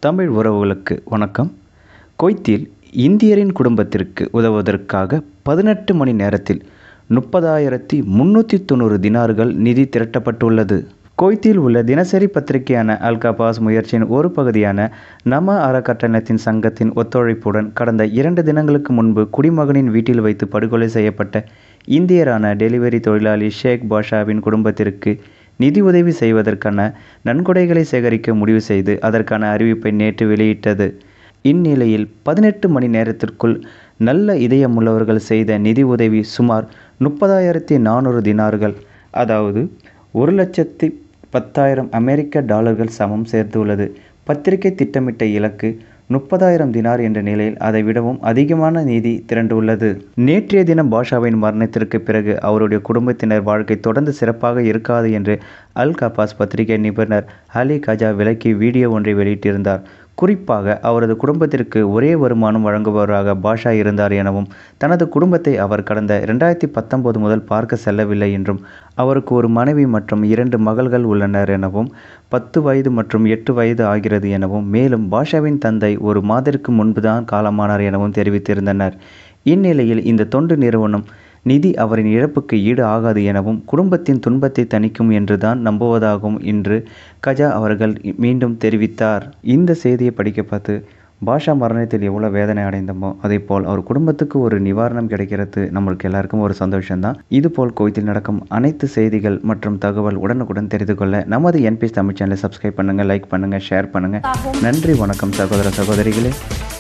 தமிழ் உறவுகளுக்கு வணக்கம் குவைத்தில் இந்தியரின் குடும்பத்திற்கு உதவுவதற்காக பதினெட்டு மணி நேரத்தில் முப்பதாயிரத்தி முந்நூற்றி தொண்ணூறு தினார்கள் நிதி திரட்டப்பட்டுள்ளது குவைத்தில் உள்ள தினசரி பத்திரிகையான அல்காபாஸ் முயற்சியின் ஒரு பகுதியான நம அறக்கட்டளத்தின் சங்கத்தின் ஒத்துழைப்புடன் கடந்த இரண்டு தினங்களுக்கு முன்பு குடிமகனின் வீட்டில் வைத்து படுகொலை செய்யப்பட்ட இந்தியரான டெலிவரி தொழிலாளி ஷேக் பாஷாவின் குடும்பத்திற்கு நிதி உதவி செய்வதற்கான நன்கொடைகளை சேகரிக்க முடிவு செய்து அதற்கான அறிவிப்பை நேற்று வெளியிட்டது இந்நிலையில் பதினெட்டு மணி நேரத்திற்குள் நல்ல இதயமுள்ளவர்கள் செய்த நிதி உதவி சுமார் முப்பதாயிரத்தி நானூறு தினார்கள் அதாவது ஒரு லட்சத்தி பத்தாயிரம் அமெரிக்க டாலர்கள் சமம் சேர்த்துள்ளது பத்திரிகை திட்டமிட்ட இலக்கு முப்பதாயிரம் தினார் என்ற நிலையில் அதை விடவும் அதிகமான நிதி திரண்டுள்ளது நேற்றைய தினம் பாஷாவின் மரணத்திற்கு பிறகு அவருடைய குடும்பத்தினர் வாழ்க்கை தொடர்ந்து சிறப்பாக இருக்காது என்று அல் கபாஸ் பத்திரிகை நிபுணர் அலி கஜா விலக்கி வீடியோ ஒன்றை வெளியிட்டிருந்தார் குறிப்பாக அவரது குடும்பத்திற்கு ஒரே வருமானம் வழங்குபவராக பாஷா இருந்தார் எனவும் தனது குடும்பத்தை அவர் கடந்த இரண்டாயிரத்தி பத்தொன்பது முதல் பார்க்க செல்லவில்லை என்றும் அவருக்கு ஒரு மனைவி மற்றும் இரண்டு மகள்கள் உள்ளனர் எனவும் பத்து வயது மற்றும் எட்டு வயது ஆகிறது எனவும் மேலும் பாஷாவின் தந்தை ஒரு மாதத்திற்கு முன்புதான் காலமானார் எனவும் தெரிவித்திருந்தனர் இந்நிலையில் இந்த தொண்டு நிறுவனம் நிதி அவரின் இழப்புக்கு ஈடு ஆகாது எனவும் குடும்பத்தின் துன்பத்தை தணிக்கும் என்றுதான் நம்புவதாகவும் இன்று கஜா அவர்கள் மீண்டும் தெரிவித்தார் இந்த செய்தியை படிக்க பார்த்து பாஷா மரணத்தில் எவ்வளோ வேதனை அடைந்தோமோ அதே போல் அவர் குடும்பத்துக்கு ஒரு நிவாரணம் கிடைக்கிறது நம்மளுக்கு எல்லாருக்கும் ஒரு சந்தோஷம்தான் இதுபோல் கோயத்தில் நடக்கும் அனைத்து செய்திகள் மற்றும் தகவல் உடனுக்குடன் தெரிந்து கொள்ள நமது என்பிஎஸ் தமிழ் சேனலை சப்ஸ்கிரைப் பண்ணுங்கள் லைக் பண்ணுங்கள் ஷேர் பண்ணுங்கள் நன்றி வணக்கம் சகோதர சகோதரிகளே